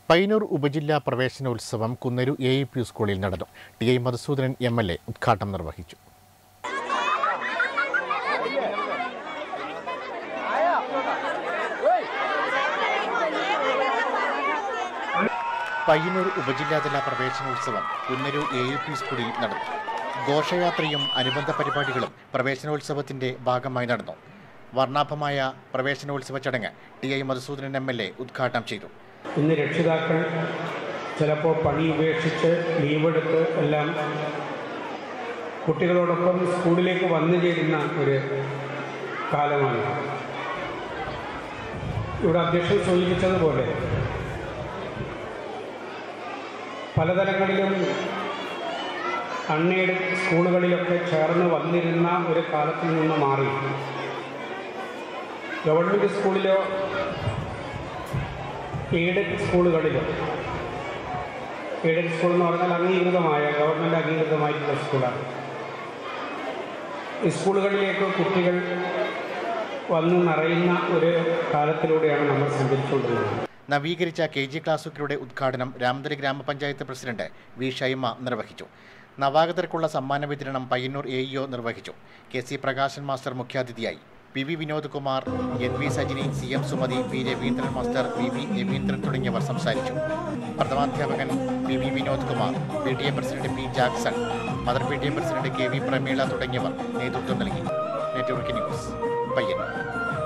പയ്യന്നൂർ ഉപജില്ലാ പ്രവേശനോത്സവം കുന്നരു A E P സ്കൂളിൽ നടന്നു T I Madhusudanan M L A ഉദ്ഘാടനം നിർവഹിച്ചു പയ്യന്നൂർ ഉപജില്ലാതല പ്രവേശനോത്സവം കുന്നരു എ യു പി സ്കൂളിൽ നടന്നു ഘോഷയാത്രയും അനുബന്ധ പരിപാടികളും പ്രവേശനോത്സവത്തിന്റെ ഭാഗമായി നടന്നു വർണ്ണാഭമായ പ്രവേശനോത്സവ ചടങ്ങ് T I Madhusudanan M L A ഉദ്ഘാടനം ചെയ്തു ഇന്ന് രക്ഷിതാക്കൾ ചിലപ്പോൾ പണി ഉപേക്ഷിച്ച് ലീവെടുത്ത് എല്ലാം കുട്ടികളോടൊപ്പം സ്കൂളിലേക്ക് വന്നു ചേരുന്ന ഒരു കാലമാണ് ഇവിടെ അധ്യക്ഷൻ സൂചിപ്പിച്ചതുപോലെ പലതരങ്ങളിലും അൺഎയ്ഡഡ് സ്കൂളുകളിലൊക്കെ ചേർന്ന് വന്നിരുന്ന ഒരു കാലത്തിൽ നിന്ന് മാറി ഗവൺമെൻറ് സ്കൂളിലോ എയ്ഡഡ് സ്കൂളുകളിലും എയ്ഡഡ് സ്കൂൾ എന്ന് പറഞ്ഞാൽ അംഗീകൃതമായ ഗവൺമെൻറ് അംഗീകൃതമായിട്ടുള്ള സ്കൂളാണ് ഈ സ്കൂളുകളിലേക്ക് കുട്ടികൾ വന്ന് നിറയുന്ന ഒരു കാലത്തിലൂടെയാണ് നമ്മൾ സഞ്ചരിച്ചുകൊണ്ടിരുന്നത് നവീകരിച്ച കെ ജി ക്ലാസുകളുടെ ഉദ്ഘാടനം രാമതലി ഗ്രാമപഞ്ചായത്ത് പ്രസിഡന്റ് വി ഷൈമ നിർവഹിച്ചു നവാഗതർക്കുള്ള സമ്മാന വിതരണം പയ്യന്നൂർ എ ഇഒ നിർവഹിച്ചു കെ സി പ്രകാശൻ മാസ്റ്റർ മുഖ്യാതിഥിയായി P V Vinod Kumar N V Sajini C M Sumathi P Raveendran master V V Raveendran തുടങ്ങിയവർ സംസാരിച്ചു പ്രഥമാധ്യാപകൻ P V Vinod Kumar P T A president P Jackson mother P T A president K V Prameela തുടങ്ങിയവർ നേതൃത്വം നൽകി നെറ്റ്വർക്ക് ന്യൂസ് പയ്യന്നൂർ